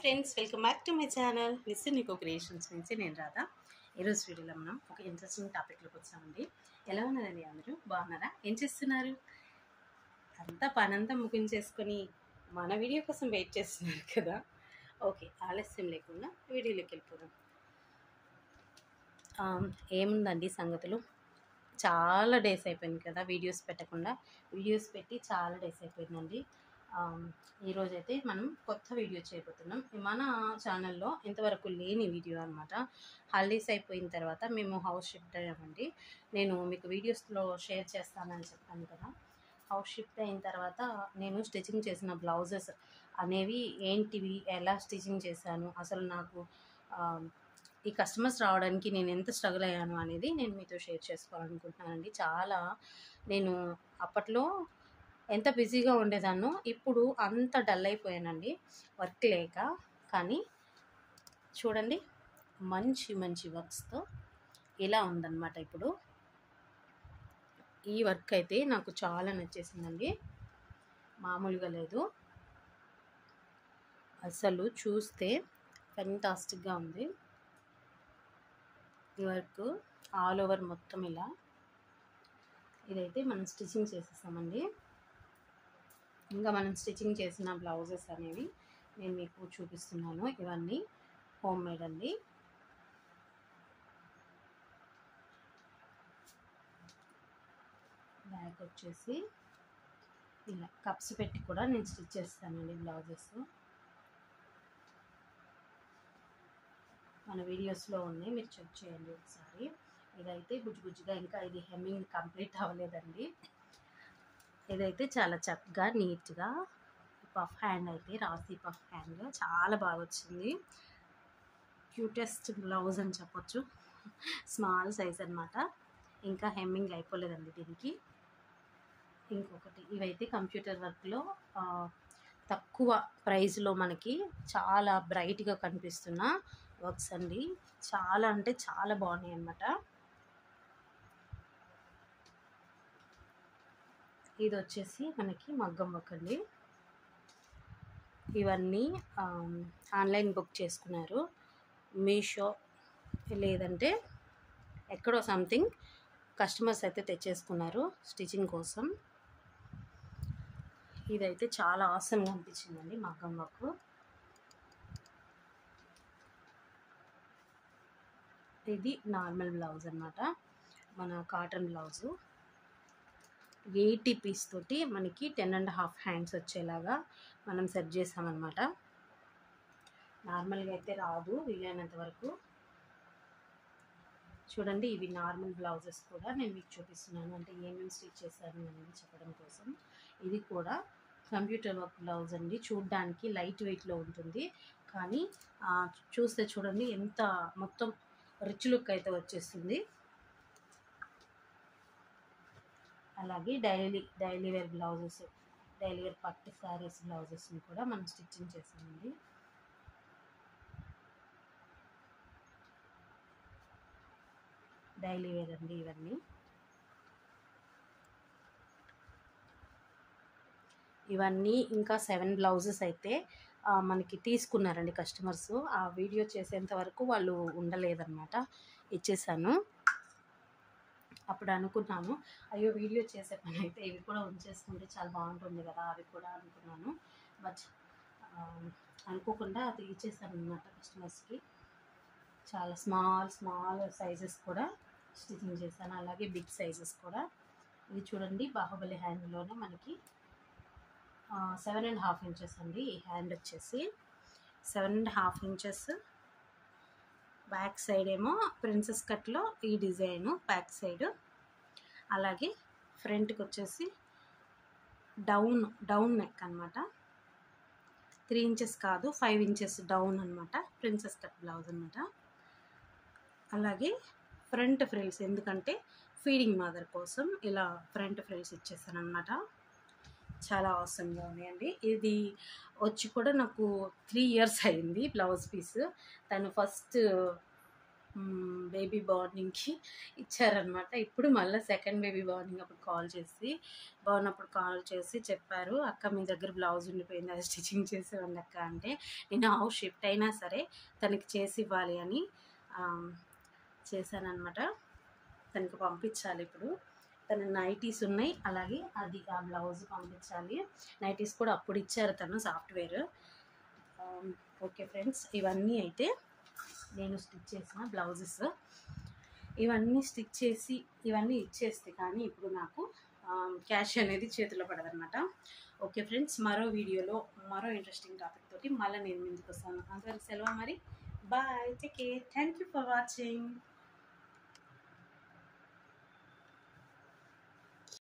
friends welcome back to my channel miss Neeko creations నుంచి నేను రాధా ఈరోజు వీడియోలో మనం ఒక ఇంట్రెస్టింగ్ టాపిక్లోకి వచ్చామండి ఎలా ఉన్నారండి అందరూ బాగున్నారా ఏం చేస్తున్నారు అంతా పనంతా ముగించేసుకొని మన వీడియో కోసం వెయిట్ చేస్తున్నారు కదా ఓకే ఆలస్యం లేకుండా వీడియోలోకి వెళ్ళిపోదాం ఆ, ఏముందండి సంగతులు చాలా డేస్ అయిపోయింది కదా వీడియోస్ పెట్టకుండా వీడియోస్ పెట్టి చాలా డేస్ అయిపోయిందండి ఈరోజు అయితే మనం కొత్త వీడియో చేయబోతున్నాం మన ఛానల్లో ఇంతవరకు లేని వీడియో అనమాట హాలిడేస్ అయిపోయిన తర్వాత మేము హౌస్ షిఫ్ట్ అయ్యామండి నేను మీకు వీడియోస్లో షేర్ చేస్తానని చెప్పాను కదా హౌస్ షిఫ్ట్ అయిన తర్వాత నేను స్టిచ్చింగ్ చేసిన బ్లౌజెస్ అనేవి ఏంటివి ఎలా స్టిచ్చింగ్ చేశాను అసలు నాకు ఆ, ఈ కస్టమర్స్ రావడానికి నేను ఎంత స్ట్రగుల్ అయ్యాను అనేది నేను మీతో షేర్ చేసుకోవాలనుకుంటున్నానండి చాలా నేను అప్పట్లో ఎంత బిజీగా ఉండేదాన్నో ఇప్పుడు అంత డల్ అయిపోయానండి వర్క్ లేక కానీ చూడండి మంచి మంచి వర్క్స్తో ఇలా ఉందన్నమాట ఇప్పుడు ఈ వర్క్ అయితే నాకు చాలా నచ్చేసిందండి మామూలుగా లేదు అసలు చూస్తే ఫెంటాస్టిక్గా ఉంది ఈ వర్క్ ఆల్ ఓవర్ మొత్తం ఇలా ఇదైతే మనం స్టిచ్చింగ్ చేసేసామండి ఇంకా మనం స్టిచ్చింగ్ చేసిన బ్లౌజెస్ అనేవి నేను మీకు చూపిస్తున్నాను ఇవన్నీ హోమ్ మేడ్ అండి బ్యాక్ వచ్చేసి ఇలా కప్స్ పెట్టి కూడా నేను స్టిచ్ చేస్తానండి బ్లౌజెస్ మన వీడియోస్లో ఉన్నాయి మీరు చెక్ చేయండి ఒకసారి ఇదైతే బుజ్జి బుజ్జిగా ఇంకా ఇది హెమ్మింగ్ కంప్లీట్ అవ్వలేదండి ఇదైతే చాలా చక్కగా నీట్గా పఫ్ హ్యాండ్ అయితే రాసి పఫ్ హ్యాండ్ చాలా బాగా వచ్చింది క్యూటెస్ట్ బ్లౌజ్ అని చెప్పొచ్చు స్మాల్ సైజ్ అనమాట ఇంకా హెమ్మింగ్ అయిపోలేదండి దీనికి ఇంకొకటి ఇవైతే కంప్యూటర్ వర్క్లో తక్కువ ప్రైస్లో మనకి చాలా బ్రైట్గా కనిపిస్తున్న వర్క్స్ అండి చాలా అంటే చాలా బాగున్నాయి అన్నమాట ఇది వచ్చేసి మనకి మగ్గం వర్క్ అండి ఇవన్నీ ఆమ్, ఆన్లైన్ బుక్ చేసుకున్నారు మీషో లేదంటే ఎక్కడో సంథింగ్ కస్టమర్స్ అయితే తెచ్చేసుకున్నారు స్టిచ్చింగ్ కోసం ఇదైతే చాలా ఆసంగా అనిపించిందండి మగ్గం వర్క్ ఇది నార్మల్ బ్లౌజ్ అన్నమాట మన కాటన్ బ్లౌజు ఎయిటీ పీస్ తోటి మనకి టెన్ అండ్ హాఫ్ హ్యాండ్స్ వచ్చేలాగా మనం సెట్ చేసామన్నమాట నార్మల్గా అయితే రాదు వీలైనంత వరకు చూడండి ఇవి నార్మల్ బ్లౌజెస్ కూడా నేను మీకు చూపిస్తున్నాను అంటే ఏమేమి స్టిచ్ చేశాను అనేది చెప్పడం కోసం ఇది కూడా కంప్యూటర్ వర్క్ బ్లౌజ్ అండి చూడడానికి లైట్ వెయిట్లో ఉంటుంది కానీ ఆ, చూస్తే చూడండి ఎంత మొత్తం రిచ్ లుక్ అయితే వచ్చేస్తుంది అలాగే daily daily wear blouses daily wear పట్టు శారీస్ బ్లౌజెస్ని కూడా మనం స్టిచ్చింగ్ చేసామండి డైలీ వేర్ అండి ఇవన్నీ ఇవన్నీ ఇంకా సెవెన్ బ్లౌజెస్ అయితే ఆ, మనకి తీసుకున్నారండి కస్టమర్స్ ఆ వీడియో చేసేంత వరకు వాళ్ళు ఉండలేదన్నమాట ఇచ్చేసాను అప్పుడు అనుకున్నాను అయ్యో వీడియో చేసే పని అయితే ఇవి కూడా ఉంచేసుకుంటే చాలా బాగుంటుంది కదా అవి కూడా అనుకున్నాను బట్ అనుకోకుండా అది ఇచ్చేసాను అనమాట కస్టమర్స్కి చాలా స్మాల్ స్మాల్ సైజెస్ కూడా స్టిచ్చింగ్ చేశాను అలాగే బిగ్ సైజెస్ కూడా ఇది చూడండి బాహుబలి హ్యాండ్లోనే మనకి సెవెన్ అండ్ హాఫ్ ఇంచెస్ అండి ఈ హ్యాండ్ వచ్చేసి seven and half inches back side ఏమో ప్రిన్సెస్ కట్లో ఈ డిజైను బ్యాక్ సైడ్ అలాగే ఫ్రంట్కి వచ్చేసి డౌన్ డౌన్ నెక్ అనమాట త్రీ ఇంచెస్ కాదు ఫైవ్ ఇంచెస్ డౌన్ అనమాట ప్రిన్సెస్ కట్ బ్లౌజ్ అనమాట అలాగే ఫ్రంట్ ఫ్రిల్స్ ఎందుకంటే ఫీడింగ్ మదర్ కోసం ఇలా ఫ్రంట్ ఫ్రిల్స్ ఇచ్చేసాను అనమాట చాలా అవసరంగా ఉన్నాయండి ఇది వచ్చి కూడా నాకు త్రీ ఇయర్స్ అయింది బ్లౌజ్ పీస్ తను ఫస్ట్ బేబీ బార్నింగ్కి ఇచ్చారనమాట ఇప్పుడు మళ్ళీ సెకండ్ బేబీ బార్నింగ్ అప్పుడు కాల్ చేసి బాగున్నప్పుడు కాల్ చేసి చెప్పారు అక్క మీ దగ్గర బ్లౌజ్ ఉండిపోయింది అది స్టిచ్చింగ్ చేసేవాడి అక్క అంటే నేను హౌస్ షిఫ్ట్ అయినా సరే తనకి చేసి ఇవ్వాలి అని చేశానమాట తనకి పంపించాలి ఇప్పుడు తన నైటీస్ ఉన్నాయి అలాగే అది ఆ బ్లౌజ్ పంపించాలి నైటీస్ కూడా అప్పుడు ఇచ్చారు తను సాఫ్ట్వేర్ ఓకే ఫ్రెండ్స్ ఇవన్నీ అయితే నేను స్టిచ్ చేసిన బ్లౌజెస్ ఇవన్నీ స్టిచ్ చేసి ఇవన్నీ ఇచ్చేస్తే కానీ ఇప్పుడు నాకు క్యాష్ అనేది చేతిలో పడదనమాట ఓకే ఫ్రెండ్స్ మరో వీడియోలో మరో ఇంట్రెస్టింగ్ టాపిక్ తోటి మళ్ళీ నేను ముందుకు వస్తాను అంతవరకు సెలవు మరి bye take care thank you for watching